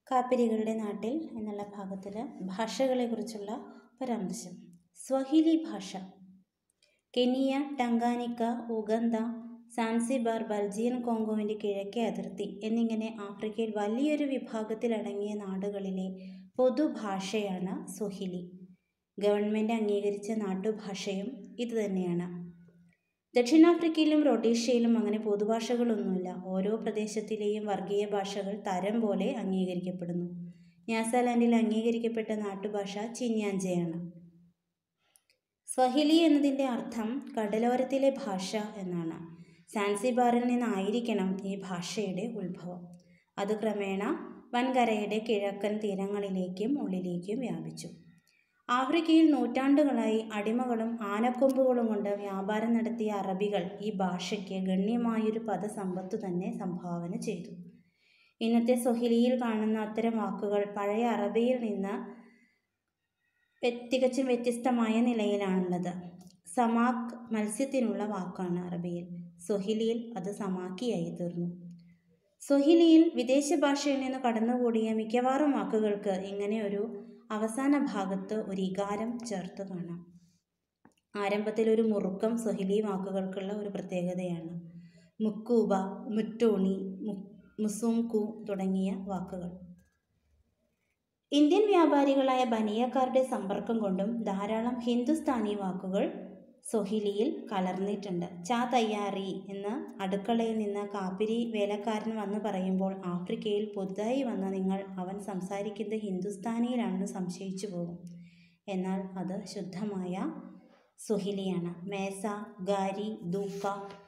കാപ്പിരികളുടെ നാട്ടിൽ എന്നുള്ള ഭാഗത്തിൽ ഭാഷകളെക്കുറിച്ചുള്ള പരാമർശം സ്വഹിലി ഭാഷ Kenya Tanganyika Uganda Zanzibar Belgian കോങ്കോവിൻ്റെ കിഴക്കേ അതിർത്തി എന്നിങ്ങനെ ആഫ്രിക്കയിൽ വലിയൊരു വിഭാഗത്തിലടങ്ങിയ നാടുകളിലെ പൊതുഭാഷയാണ് സ്വഹിലി ഗവൺമെൻറ് അംഗീകരിച്ച നാട്ടുഭാഷയും ഇതുതന്നെയാണ് ദക്ഷിണാഫ്രിക്കയിലും റൊഡീഷ്യയിലും അങ്ങനെ പൊതുഭാഷകളൊന്നുമില്ല ഓരോ പ്രദേശത്തിലെയും വർഗീയ ഭാഷകൾ തരം പോലെ അംഗീകരിക്കപ്പെടുന്നു ന്യാസാലാൻഡിൽ അംഗീകരിക്കപ്പെട്ട നാട്ടുഭാഷ ചിന്യാഞ്ചയാണ് സ്വഹിലി എന്നതിൻ്റെ അർത്ഥം കടലോരത്തിലെ ഭാഷ എന്നാണ് സാൻസിബാറിൽ നിന്നായിരിക്കണം ഈ ഭാഷയുടെ ഉത്ഭവം അത് ക്രമേണ വൻകരയുടെ കിഴക്കൻ തീരങ്ങളിലേക്കും ഉള്ളിലേക്കും വ്യാപിച്ചു ആഫ്രിക്കയിൽ നൂറ്റാണ്ടുകളായി അടിമകളും ആനക്കൊമ്പുകളും കൊണ്ട് വ്യാപാരം നടത്തിയ അറബികൾ ഈ ഭാഷയ്ക്ക് ഗണ്യമായൊരു പദസമ്പത്ത് തന്നെ സംഭാവന ചെയ്തു ഇന്നത്തെ സ്വഹിലിയിൽ കാണുന്ന അത്തരം വാക്കുകൾ പഴയ അറബിയിൽ നിന്ന് തികച്ചും വ്യത്യസ്തമായ നിലയിലാണുള്ളത് സമാക്ക് മത്സ്യത്തിനുള്ള വാക്കാണ് അറബിയിൽ സ്വഹിലിയിൽ അത് സമാക്കിയായി തീർന്നു സ്വഹിലിയിൽ വിദേശ ഭാഷയിൽ നിന്ന് കടന്നുകൂടിയ മിക്കവാറും വാക്കുകൾക്ക് ഇങ്ങനെ ഒരു അവസാന ഭാഗത്ത് ഒരു ഇകാരം ചേർത്ത് കാണാം ആരംഭത്തിൽ ഒരു മുറുക്കം സ്വഹിലി വാക്കുകൾക്കുള്ള ഒരു പ്രത്യേകതയാണ് മുക്കൂബ മുറ്റോണി മുസൂംകു തുടങ്ങിയ വാക്കുകൾ ഇന്ത്യൻ വ്യാപാരികളായ ബനിയക്കാരുടെ സമ്പർക്കം കൊണ്ടും ധാരാളം ഹിന്ദുസ്ഥാനി വാക്കുകൾ സൊഹിലിയിൽ കലർന്നിട്ടുണ്ട് ചാ തയ്യാറി എന്ന് അടുക്കളയിൽ നിന്ന് കാപ്പിരി വേലക്കാരൻ വന്ന് പറയുമ്പോൾ ആഫ്രിക്കയിൽ പുതുതായി വന്ന നിങ്ങൾ അവൻ സംസാരിക്കുന്നത് ഹിന്ദുസ്ഥാനിയിലാണെന്ന് സംശയിച്ചു പോകും എന്നാൽ അത് ശുദ്ധമായ സുഹിലിയാണ് മേസ ഗാരി ദൂക്ക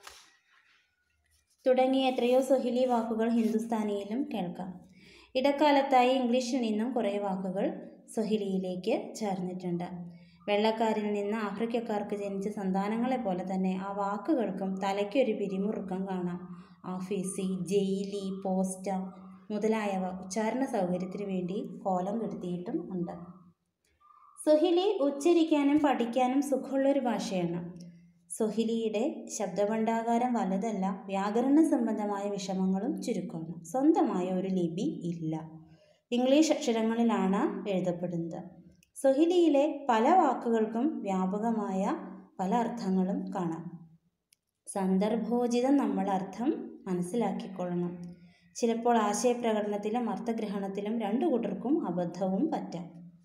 തുടങ്ങിയ എത്രയോ സുഹിലി വാക്കുകൾ ഹിന്ദുസ്ഥാനിയിലും കേൾക്കാം ഇടക്കാലത്തായി ഇംഗ്ലീഷിൽ നിന്നും കുറേ വാക്കുകൾ സുഹിലിയിലേക്ക് ചേർന്നിട്ടുണ്ട് വെള്ളക്കാരിൽ നിന്ന് ആഫ്രിക്കക്കാർക്ക് ജനിച്ച സന്താനങ്ങളെ പോലെ തന്നെ ആ വാക്കുകൾക്കും തലയ്ക്കൊരു പിരിമുറുക്കം കാണാം ആഫീസി ജയിലി പോസ്റ്റ മുതലായവ ഉച്ചാരണ സൗകര്യത്തിന് വേണ്ടി കോലം കെടുത്തിയിട്ടും ഉണ്ട് സുഹിലി ഉച്ചരിക്കാനും പഠിക്കാനും സുഖമുള്ളൊരു ഭാഷയാണ് സുഹിലിയുടെ ശബ്ദഭണ്ഡാകാരം വലുതല്ല വ്യാകരണ സംബന്ധമായ വിഷമങ്ങളും ചുരുക്കമാണ് സ്വന്തമായ ഒരു ലിപി ഇല്ല ഇംഗ്ലീഷ് അക്ഷരങ്ങളിലാണ് എഴുതപ്പെടുന്നത് സുഹിലിയിലെ പല വാക്കുകൾക്കും വ്യാപകമായ പല അർത്ഥങ്ങളും കാണാം സന്ദർഭോചിതം നമ്മൾ അർത്ഥം മനസ്സിലാക്കിക്കൊള്ളണം ചിലപ്പോൾ ആശയപ്രകടനത്തിലും അർത്ഥഗ്രഹണത്തിലും രണ്ടു കൂട്ടർക്കും അബദ്ധവും പറ്റാം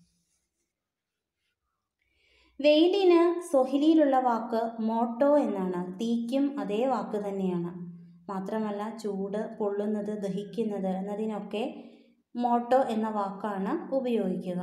വെയിലിന് സൊഹിലിയിലുള്ള വാക്ക് മോട്ടോ എന്നാണ് തീക്കും അതേ വാക്ക് തന്നെയാണ് മാത്രമല്ല ചൂട് പൊള്ളുന്നത് ദഹിക്കുന്നത് എന്നതിനൊക്കെ മോട്ടോ എന്ന വാക്കാണ് ഉപയോഗിക്കുക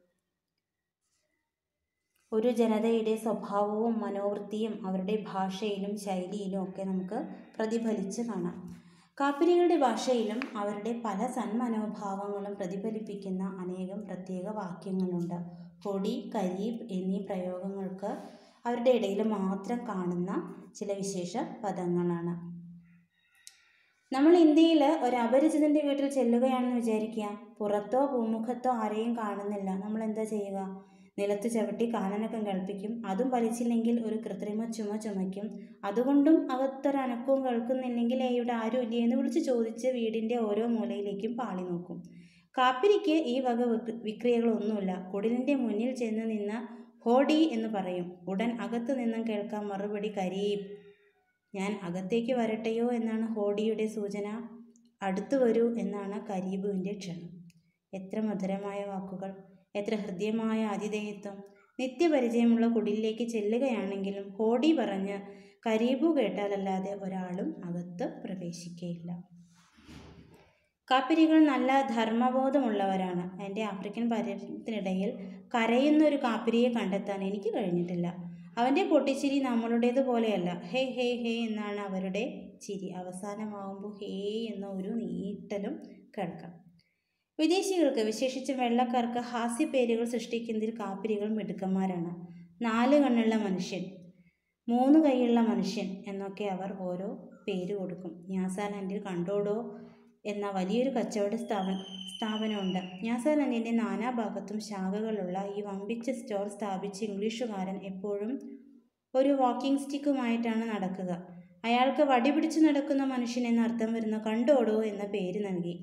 ഒരു ജനതയുടെ സ്വഭാവവും മനോവൃത്തിയും അവരുടെ ഭാഷയിലും ശൈലിയിലും ഒക്കെ നമുക്ക് പ്രതിഫലിച്ച് കാണാം കാപ്പിരികളുടെ ഭാഷയിലും അവരുടെ പല സന്മനോഭാവങ്ങളും പ്രതിഫലിപ്പിക്കുന്ന അനേകം പ്രത്യേക വാക്യങ്ങളുണ്ട് പൊടി കരീബ് എന്നീ പ്രയോഗങ്ങൾക്ക് അവരുടെ ഇടയിൽ മാത്രം കാണുന്ന ചില വിശേഷ പദങ്ങളാണ് നമ്മൾ ഇന്ത്യയിൽ ഒരു അപരിചിതൻ്റെ വീട്ടിൽ ചെല്ലുകയാണെന്ന് വിചാരിക്കുക പുറത്തോ ഭൂമുഖത്തോ ആരെയും കാണുന്നില്ല നമ്മൾ എന്താ ചെയ്യുക നിലത്ത് ചവിട്ടി കാലനക്കം കേൾപ്പിക്കും അതും വലിച്ചില്ലെങ്കിൽ ഒരു കൃത്രിമ ചുമ ചുമയ്ക്കും അതുകൊണ്ടും അകത്തൊരനക്കവും കേൾക്കുന്നില്ലെങ്കിൽ ഇവിടെ ആരും ഇല്ലേ എന്ന് വിളിച്ച് ചോദിച്ച് വീടിൻ്റെ ഓരോ മൂലയിലേക്കും പാളി നോക്കും കാപ്പിരിക്ക് ഈ വക വിക്രിയകളൊന്നുമില്ല കുടിലിൻ്റെ മുന്നിൽ ചെന്ന് നിന്ന് ഹോഡി എന്ന് പറയും ഉടൻ അകത്ത് നിന്നും കേൾക്കാം മറുപടി കരീബ് ഞാൻ അകത്തേക്ക് വരട്ടെയോ എന്നാണ് ഹോഡിയുടെ സൂചന അടുത്തു വരൂ എന്നാണ് കരീബുവിൻ്റെ ക്ഷണം എത്ര മധുരമായ വാക്കുകൾ എത്ര ഹൃദ്യമായ ആതിഥേയത്വം നിത്യപരിചയമുള്ള കുടിലേക്ക് ചെല്ലുകയാണെങ്കിലും ഹോഡി പറഞ്ഞ് കരീബു കേട്ടാലല്ലാതെ ഒരാളും അകത്ത് പ്രവേശിക്കയില്ല കാപ്പിരികൾ നല്ല ധർമ്മബോധമുള്ളവരാണ് എൻ്റെ ആഫ്രിക്കൻ പര്യടനത്തിനിടയിൽ കരയുന്ന ഒരു കാപ്പിരിയെ കണ്ടെത്താൻ എനിക്ക് കഴിഞ്ഞിട്ടില്ല അവൻ്റെ പൊട്ടിച്ചിരി നമ്മളുടേതുപോലെയല്ല ഹേ ഹേ ഹേ എന്നാണ് അവരുടെ ചിരി അവസാനമാകുമ്പോൾ ഹേ എന്ന ഒരു നീട്ടലും കേൾക്കാം വിദേശികൾക്ക് വിശേഷിച്ചും വെള്ളക്കാർക്ക് ഹാസ്യപ്പേരുകൾ സൃഷ്ടിക്കുന്നതിൽ കാപ്പിരികൾ മിടുക്കന്മാരാണ് നാല് കണ്ണുള്ള മനുഷ്യൻ മൂന്ന് കൈയുള്ള മനുഷ്യൻ എന്നൊക്കെ അവർ ഓരോ പേര് കൊടുക്കും ന്യാസാലാൻഡിൽ കണ്ടോടോ എന്ന വലിയൊരു കച്ചവട സ്ഥാപന സ്ഥാപനമുണ്ട് ന്യാസാലാൻഡിൻ്റെ നാനാഭാഗത്തും ശാഖകളുള്ള ഈ വമ്പിച്ച സ്റ്റോർ സ്ഥാപിച്ച ഇംഗ്ലീഷുകാരൻ എപ്പോഴും ഒരു വാക്കിംഗ് സ്റ്റിക്കുമായിട്ടാണ് നടക്കുക അയാൾക്ക് വടി പിടിച്ച് നടക്കുന്ന മനുഷ്യൻ എന്ന അർത്ഥം വരുന്ന കണ്ടോടോ എന്ന പേര് നൽകി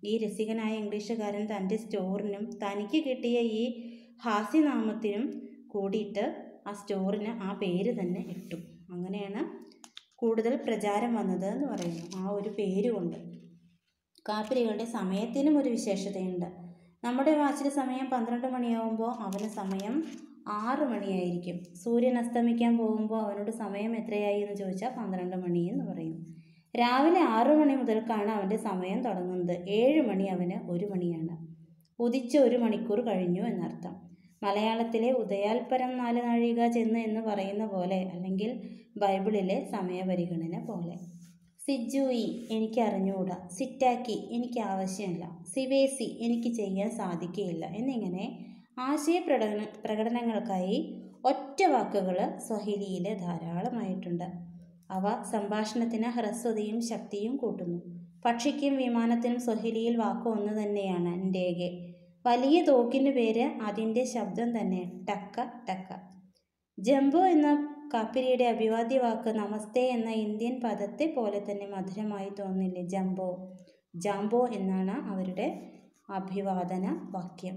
ഈ രസികനായ ഇംഗ്ലീഷുകാരൻ തൻ്റെ സ്റ്റോറിനും തനിക്ക് കിട്ടിയ ഈ ഹാസ്യനാമത്തിനും കൂടിയിട്ട് ആ സ്റ്റോറിന് ആ പേര് തന്നെ ഇട്ടു അങ്ങനെയാണ് കൂടുതൽ പ്രചാരം വന്നത് എന്ന് പറയുന്നു ആ ഒരു പേര് കൊണ്ട് കാപ്പിരികളുടെ സമയത്തിനും ഒരു വിശേഷതയുണ്ട് നമ്മുടെ വാച്ചിൽ സമയം പന്ത്രണ്ട് മണിയാവുമ്പോൾ അവന് സമയം ആറ് മണിയായിരിക്കും സൂര്യൻ അസ്തമിക്കാൻ പോകുമ്പോൾ അവനോട് സമയം എത്രയായി എന്ന് ചോദിച്ചാൽ പന്ത്രണ്ട് മണി എന്ന് പറയും രാവിലെ ആറു മണി മുതൽക്കാണ് അവൻ്റെ സമയം തുടങ്ങുന്നത് ഏഴ് മണി അവന് ഒരു മണിയാണ് ഉദിച്ച ഒരു മണിക്കൂർ കഴിഞ്ഞു എന്നർത്ഥം മലയാളത്തിലെ ഉദയാൽപരം നാല് നാഴിക ചെന്ന് എന്ന് പറയുന്ന പോലെ അല്ലെങ്കിൽ ബൈബിളിലെ സമയപരിഗണന പോലെ സിജുയി എനിക്ക് അറിഞ്ഞുകൂടാ സിറ്റാക്കി എനിക്ക് ആവശ്യമില്ല സിവേസി എനിക്ക് ചെയ്യാൻ സാധിക്കുകയില്ല എന്നിങ്ങനെ ആശയ പ്രകടന പ്രകടനങ്ങൾക്കായി ഒറ്റ വാക്കുകൾ സ്വഹിലിയിൽ ധാരാളമായിട്ടുണ്ട് അവ സംഭാഷണത്തിന് ഹ്രസ്വതയും ശക്തിയും കൂട്ടുന്നു പക്ഷിക്കും വിമാനത്തിനും സ്വഹിലിയിൽ വാക്ക് ഒന്ന് തന്നെയാണ് ഡേഗെ വലിയ തോക്കിൻ്റെ പേര് അതിൻ്റെ ശബ്ദം തന്നെ ടക്ക ടക്ക ജംബോ എന്ന കാപ്പിരിയുടെ അഭിവാദ്യ വാക്ക് നമസ്തേ എന്ന ഇന്ത്യൻ പദത്തെ പോലെ തന്നെ മധുരമായി തോന്നില്ലേ ജംബോ ജാംബോ എന്നാണ് അവരുടെ അഭിവാദന വാക്യം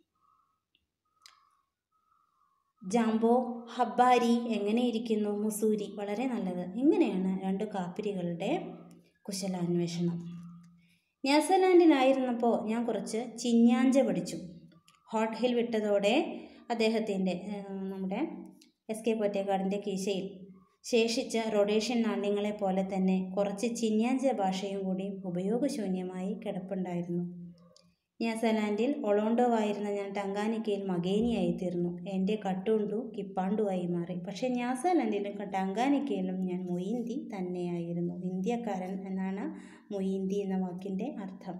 ജാംബോ ഹബ്ബാരി എങ്ങനെയിരിക്കുന്നു മുസൂരി വളരെ നല്ലത് ഇങ്ങനെയാണ് രണ്ട് കാപ്പിരികളുടെ കുശലാന്വേഷണം ന്യൂസിലാൻഡിലായിരുന്നപ്പോൾ ഞാൻ കുറച്ച് ചിഞ്ഞാഞ്ച പഠിച്ചു ഹോട്ട് ഹിൽ വിട്ടതോടെ അദ്ദേഹത്തിൻ്റെ നമ്മുടെ എസ് കെ പൊറ്റേക്കാടിൻ്റെ കീശയിൽ ശേഷിച്ച റൊഡേഷ്യൻ നാണ്യങ്ങളെ പോലെ തന്നെ കുറച്ച് ചിഞ്ഞാഞ്ച ഭാഷയും കൂടി ഉപയോഗശൂന്യമായി കിടപ്പുണ്ടായിരുന്നു ന്യൂസിലാൻഡിൽ ഒളോണ്ടോ ആയിരുന്ന ഞാൻ ടങ്കാനിക്കയിൽ മകേനിയായി തീർന്നു എൻ്റെ കട്ടുണ്ടു കിപ്പാണ്ടുവായി മാറി പക്ഷേ ന്യൂസിലാൻഡിലും ടങ്കാനിക്കയിലും ഞാൻ മൊയിന്തി തന്നെയായിരുന്നു ഇന്ത്യക്കാരൻ എന്നാണ് മൊയിന്തി എന്ന വാക്കിൻ്റെ അർത്ഥം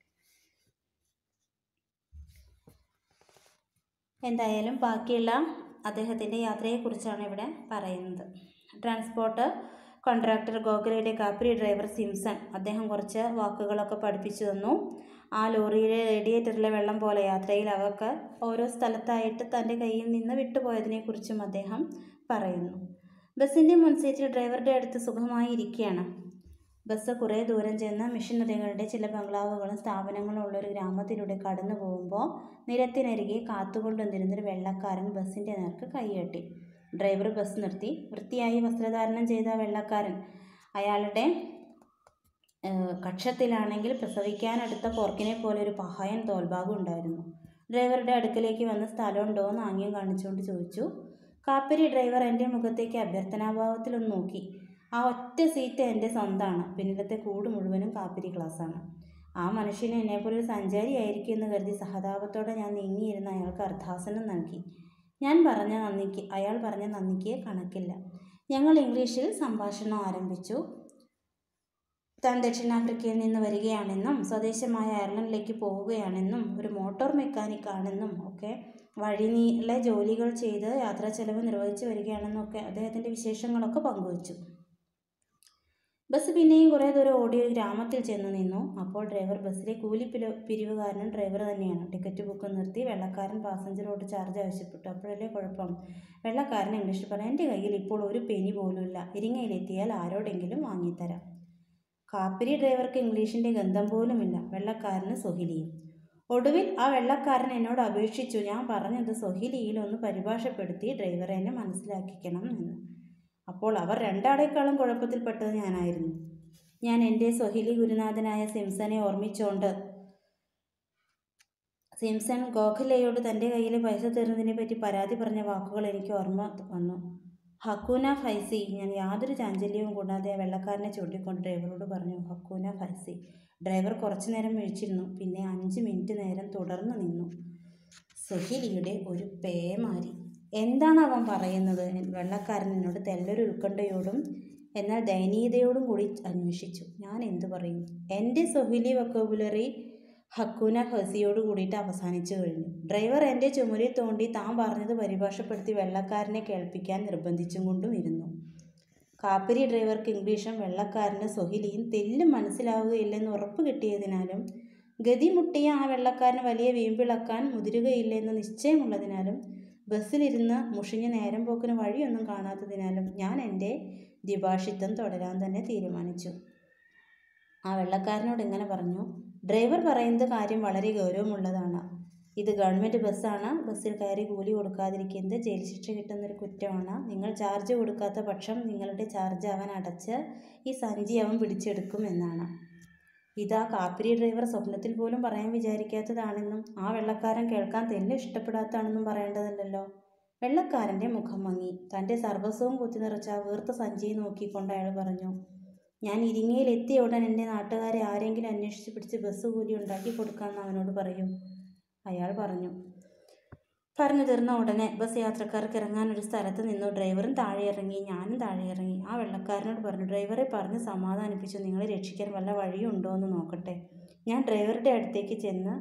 എന്തായാലും ബാക്കിയുള്ള അദ്ദേഹത്തിൻ്റെ യാത്രയെക്കുറിച്ചാണ് ഇവിടെ പറയുന്നത് ട്രാൻസ്പോർട്ട് കോൺട്രാക്ടർ ഗോഖലയുടെ കാപ്രി ഡ്രൈവർ സിംസൺ അദ്ദേഹം കുറച്ച് വാക്കുകളൊക്കെ പഠിപ്പിച്ചു തന്നു ആ ലോറിയിലെ റേഡിയേറ്ററിലെ വെള്ളം പോലെ യാത്രയിൽ അവർക്ക് ഓരോ സ്ഥലത്തായിട്ട് തൻ്റെ കയ്യിൽ നിന്ന് വിട്ടുപോയതിനെക്കുറിച്ചും അദ്ദേഹം പറയുന്നു ബസ്സിൻ്റെ മുൻസീറ്റിൽ ഡ്രൈവറുടെ അടുത്ത് സുഖമായി ഇരിക്കുകയാണ് ബസ് കുറേ ദൂരം ചെന്ന് മിഷനറികളുടെ ചില ബംഗ്ലാവുകളും സ്ഥാപനങ്ങളും ഉള്ള ഒരു ഗ്രാമത്തിലൂടെ കടന്നു പോകുമ്പോൾ നിരത്തിനരികെ കാത്തുകൊണ്ട് നിന്നിരുന്നൊരു വെള്ളക്കാരൻ ബസ്സിൻ്റെ നേർക്ക് കൈകെട്ടി ഡ്രൈവർ ബസ് നിർത്തി വൃത്തിയായി വസ്ത്രധാരണം ചെയ്ത വെള്ളക്കാരൻ അയാളുടെ കക്ഷത്തിലാണെങ്കിൽ പ്രസവിക്കാനെടുത്ത പോർക്കിനെ പോലെ ഒരു പഹായൻ തോൽഭാഗം ഉണ്ടായിരുന്നു ഡ്രൈവറുടെ അടുക്കലേക്ക് വന്ന് സ്ഥലമുണ്ടോ എന്ന് ആംഗ്യം കാണിച്ചുകൊണ്ട് ചോദിച്ചു കാപ്പരി ഡ്രൈവർ എൻ്റെ മുഖത്തേക്ക് അഭ്യർത്ഥനാഭാവത്തിലൊന്ന് നോക്കി ആ ഒറ്റ സീറ്റ് എൻ്റെ സ്വന്തമാണ് പിന്നിലത്തെ കൂട് മുഴുവനും കാപ്പിരി ക്ലാസ്സാണ് ആ മനുഷ്യന് എന്നെപ്പോലെ ഒരു സഞ്ചാരിയായിരിക്കും എന്ന് കരുതി സഹതാപത്തോടെ ഞാൻ നീങ്ങിയിരുന്ന അയാൾക്ക് അർത്ഥാസനം നൽകി ഞാൻ പറഞ്ഞ നന്ദിക്ക് അയാൾ പറഞ്ഞ നന്ദിക്ക് കണക്കില്ല ഞങ്ങൾ ഇംഗ്ലീഷിൽ സംഭാഷണം ആരംഭിച്ചു താൻ ദക്ഷിണാഫ്രിക്കയിൽ നിന്ന് വരികയാണെന്നും സ്വദേശമായ അയർലൻഡിലേക്ക് പോവുകയാണെന്നും ഒരു മോട്ടോർ മെക്കാനിക് ആണെന്നും ഒക്കെ വഴിനീളെ ജോലികൾ ചെയ്ത് യാത്രാ ചെലവ് നിർവഹിച്ചു വരികയാണെന്നും ഒക്കെ അദ്ദേഹത്തിൻ്റെ വിശേഷങ്ങളൊക്കെ പങ്കുവച്ചു ബസ് പിന്നെയും കുറേ ദൂരം ഓടി ഒരു ഗ്രാമത്തിൽ ചെന്ന് നിന്നു അപ്പോൾ ഡ്രൈവർ ബസ്സിലെ കൂലി പില പിരിവുകാരനും ഡ്രൈവർ തന്നെയാണ് ടിക്കറ്റ് ബുക്ക് നിർത്തി വെള്ളക്കാരൻ പാസഞ്ചറോട് ചാർജ് ആവശ്യപ്പെട്ടു അപ്പോഴല്ലേ കുഴപ്പം വെള്ളക്കാരൻ ഇംഗ്ലീഷിൽ പറഞ്ഞു എൻ്റെ കയ്യിൽ ഇപ്പോൾ ഒരു പെനി പോലുമില്ല ഇരിങ്ങയിലെത്തിയാൽ ആരോടെങ്കിലും വാങ്ങിത്തരാം കാപ്പിരി ഡ്രൈവർക്ക് ഇംഗ്ലീഷിൻ്റെ ഗന്ധം പോലുമില്ല വെള്ളക്കാരന് സൊഹിലിയും ഒടുവിൽ ആ വെള്ളക്കാരൻ എന്നോട് അപേക്ഷിച്ചു ഞാൻ പറഞ്ഞത് സൊഹിലിയിൽ ഒന്ന് പരിഭാഷപ്പെടുത്തി ഡ്രൈവറെ എന്നെ മനസ്സിലാക്കിക്കണം എന്ന് അപ്പോൾ അവർ രണ്ടാളേക്കാളും കുഴപ്പത്തിൽപ്പെട്ടത് ഞാനായിരുന്നു ഞാൻ എൻ്റെ സ്വഹിലി ഗുരുനാഥനായ സിംസനെ ഓർമ്മിച്ചുകൊണ്ട് സിംസൺ ഗോഖലയോട് തൻ്റെ കയ്യിലെ പൈസ തീർന്നതിനെ പറ്റി പരാതി പറഞ്ഞ വാക്കുകൾ എനിക്ക് ഓർമ്മ വന്നു ഹക്കൂന ഫൈസി ഞാൻ യാതൊരു ചാഞ്ചല്യവും കൂടാതെ ആ വെള്ളക്കാരനെ ചൂണ്ടിക്കൊണ്ട് ഡ്രൈവറോട് പറഞ്ഞു ഹക്കൂന ഫൈസി ഡ്രൈവർ കുറച്ചു നേരം വീഴ്ചിരുന്നു പിന്നെ അഞ്ച് മിനിറ്റ് നേരം തുടർന്ന് നിന്നു സുഹിലിയുടെ ഒരു പേമാരി എന്താണ് അവൻ പറയുന്നത് വെള്ളക്കാരൻ എന്നോട് തെല്ലൊരു ഉത്കണ്ഠയോടും എന്നാൽ ദയനീയതയോടും കൂടി അന്വേഷിച്ചു ഞാൻ എന്തു പറയും എൻ്റെ സൊഹിലി വൊക്കബുലറി ഹക്കൂന ഫസിയോട് കൂടിയിട്ട് അവസാനിച്ചു കഴിഞ്ഞു ഡ്രൈവർ എൻ്റെ ചുമരിൽ തോണ്ടി താൻ പറഞ്ഞത് പരിഭാഷപ്പെടുത്തി വെള്ളക്കാരനെ കേൾപ്പിക്കാൻ നിർബന്ധിച്ചും കൊണ്ടും ഇരുന്നു കാപ്പിരി ഡ്രൈവർക്ക് ഇംഗ്ലീഷും വെള്ളക്കാരന് സൊഹിലിയും തെല്ലും മനസ്സിലാവുകയില്ലെന്ന് ഉറപ്പ് കിട്ടിയതിനാലും ഗതിമുട്ടിയ ആ വെള്ളക്കാരന് വലിയ വീമ്പിളക്കാൻ മുതിരുകയില്ലെന്ന് നിശ്ചയമുള്ളതിനാലും ബസ്സിലിരുന്ന് മുഷിഞ്ഞ നേരം പോക്കിന് വഴിയൊന്നും കാണാത്തതിനാലും ഞാൻ എൻ്റെ ദ്വിഭാഷിത്വം തുടരാൻ തന്നെ തീരുമാനിച്ചു ആ വെള്ളക്കാരനോട് ഇങ്ങനെ പറഞ്ഞു ഡ്രൈവർ പറയുന്നത് കാര്യം വളരെ ഗൗരവമുള്ളതാണ് ഇത് ഗവൺമെൻറ് ബസ്സാണ് ബസ്സിൽ കയറി കൂലി കൊടുക്കാതിരിക്കുന്നത് ജയിൽ ശിക്ഷ കിട്ടുന്നൊരു കുറ്റമാണ് നിങ്ങൾ ചാർജ് കൊടുക്കാത്ത പക്ഷം നിങ്ങളുടെ ചാർജ് അവൻ അടച്ച് ഈ സഞ്ചി അവൻ പിടിച്ചെടുക്കും എന്നാണ് ഇതാ കാപ്പിരി ഡ്രൈവർ സ്വപ്നത്തിൽ പോലും പറയാൻ വിചാരിക്കാത്തതാണെന്നും ആ വെള്ളക്കാരൻ കേൾക്കാൻ തന്നെ ഇഷ്ടപ്പെടാത്തതാണെന്നും പറയേണ്ടതല്ലല്ലോ വെള്ളക്കാരൻ്റെ മുഖം മങ്ങി തൻ്റെ സർവസ്വവും കുത്തി നിറച്ച ആ വീർത്ത സഞ്ചിയെ നോക്കിക്കൊണ്ട് അയാൾ പറഞ്ഞു ഞാൻ ഇരിങ്ങയിൽ എത്തിയ ഉടൻ എൻ്റെ നാട്ടുകാരെ ആരെങ്കിലും അന്വേഷിച്ച് പിടിച്ച് ബസ് കൂലി ഉണ്ടാക്കി കൊടുക്കാമെന്ന് അവനോട് പറയും അയാൾ പറഞ്ഞു പറഞ്ഞു തീർന്ന ഉടനെ ബസ് യാത്രക്കാർക്ക് ഇറങ്ങാൻ ഒരു സ്ഥലത്ത് നിന്നു ഡ്രൈവറും താഴെ ഇറങ്ങി ഞാനും താഴെ ഇറങ്ങി ആ വെള്ളക്കാരനോട് പറഞ്ഞു ഡ്രൈവറെ പറഞ്ഞ് സമാധാനിപ്പിച്ചു നിങ്ങളെ രക്ഷിക്കാൻ വല്ല വഴിയുണ്ടോ എന്ന് നോക്കട്ടെ ഞാൻ ഡ്രൈവറുടെ അടുത്തേക്ക് ചെന്ന്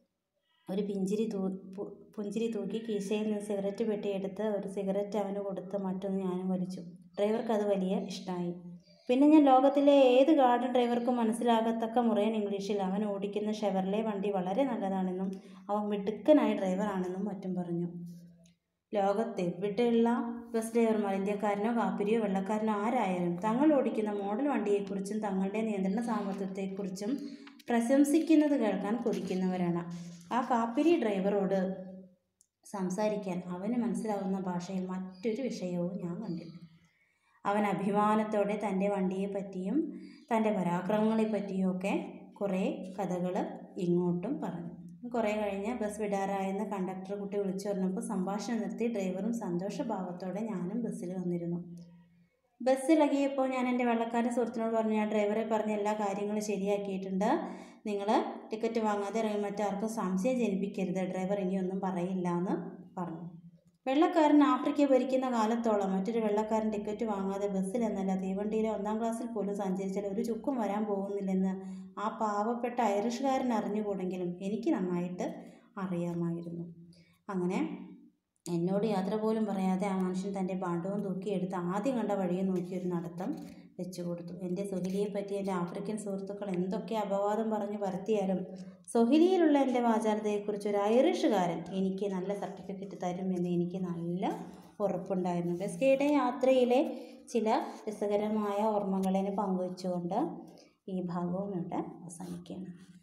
ഒരു പിഞ്ചിരി തൂ പു- പുഞ്ചിരി തൂക്കി കീശയിൽ നിന്ന് സിഗരറ്റ് പെട്ടി എടുത്ത് ഒരു സിഗരറ്റ് അവന് കൊടുത്ത് മറ്റൊന്ന് ഞാനും വലിച്ചു ഡ്രൈവർക്ക് അത് വലിയ ഇഷ്ടമായി പിന്നെ ഞാൻ ലോകത്തിലെ ഏത് ഗാർഡൻ ഡ്രൈവർക്കും മനസ്സിലാകത്തക്ക മുറയൻ ഇംഗ്ലീഷിൽ അവൻ ഓടിക്കുന്ന ഷെവർലെ വണ്ടി വളരെ നല്ലതാണെന്നും അവൻ മിടുക്കനായ ഡ്രൈവറാണെന്നും മറ്റും പറഞ്ഞു ലോകത്ത് എവിടെയുള്ള ബസ് ഡ്രൈവർമാർ ഇന്ത്യക്കാരനോ കാപ്പിരിയോ വെള്ളക്കാരനോ ആരായാലും തങ്ങൾ ഓടിക്കുന്ന മോഡൽ വണ്ടിയെക്കുറിച്ചും തങ്ങളുടെ നിയന്ത്രണ സാമർത്ഥ്യത്തെക്കുറിച്ചും പ്രശംസിക്കുന്നത് കേൾക്കാൻ കൊതിക്കുന്നവരാണ് ആ കാപ്പിരി ഡ്രൈവറോട് സംസാരിക്കാൻ അവന് മനസ്സിലാവുന്ന ഭാഷയിൽ മറ്റൊരു വിഷയവും ഞാൻ കണ്ടില്ല അവൻ അഭിമാനത്തോടെ തൻ്റെ വണ്ടിയെപ്പറ്റിയും തൻ്റെ പരാക്രമങ്ങളെപ്പറ്റിയും ഒക്കെ കുറേ കഥകൾ ഇങ്ങോട്ടും പറഞ്ഞു കുറേ കഴിഞ്ഞ് ബസ് വിടാറായെന്ന് കണ്ടക്ടർ കുട്ടി വിളിച്ചു പറഞ്ഞപ്പോൾ സംഭാഷണം നിർത്തി ഡ്രൈവറും സന്തോഷഭാവത്തോടെ ഞാനും ബസ്സിൽ വന്നിരുന്നു ബസ്സിലകിയപ്പോൾ ഞാൻ എൻ്റെ വെള്ളക്കാരൻ സുഹൃത്തിനോട് പറഞ്ഞു ഞാൻ ഡ്രൈവറെ പറഞ്ഞ എല്ലാ കാര്യങ്ങളും ശരിയാക്കിയിട്ടുണ്ട് നിങ്ങൾ ടിക്കറ്റ് വാങ്ങാതെ ഇറങ്ങി മറ്റാർക്കും സംശയം ജനിപ്പിക്കരുത് ഡ്രൈവർ ഇനിയൊന്നും പറയില്ല എന്ന് പറഞ്ഞു വെള്ളക്കാരൻ ആഫ്രിക്ക ഭരിക്കുന്ന കാലത്തോളം മറ്റൊരു വെള്ളക്കാരൻ ടിക്കറ്റ് വാങ്ങാതെ ബസ്സിൽ എന്നല്ല തീവണ്ടിയിലെ ഒന്നാം ക്ലാസ്സിൽ പോലും സഞ്ചരിച്ചാൽ ഒരു ചുക്കും വരാൻ പോകുന്നില്ലെന്ന് ആ പാവപ്പെട്ട ഐറിഷുകാരൻ അറിഞ്ഞുകൂടെങ്കിലും എനിക്ക് നന്നായിട്ട് അറിയാമായിരുന്നു അങ്ങനെ എന്നോട് യാത്ര പോലും പറയാതെ ആ മനുഷ്യൻ തൻ്റെ ഭാണ്ഡവും തൂക്കിയെടുത്ത് ആദ്യം കണ്ട വഴിയെ നോക്കി ഒരു നടത്തം വെച്ചു കൊടുത്തു എൻ്റെ സൊഹിലിയെ പറ്റി എൻ്റെ ആഫ്രിക്കൻ സുഹൃത്തുക്കൾ എന്തൊക്കെ അപവാദം പറഞ്ഞ് പരത്തിയാലും സൊഹിലിയിലുള്ള എൻ്റെ വാചാലതയെക്കുറിച്ച് ഒരു ഐറിഷുകാരൻ എനിക്ക് നല്ല സർട്ടിഫിക്കറ്റ് തരുമെന്ന് എനിക്ക് നല്ല ഉറപ്പുണ്ടായിരുന്നു ബസ്കയുടെ യാത്രയിലെ ചില രസകരമായ ഓർമ്മകളെ പങ്കുവെച്ചുകൊണ്ട് ഈ ഭാഗവും ഇവിടെ അവസാനിക്കുകയാണ്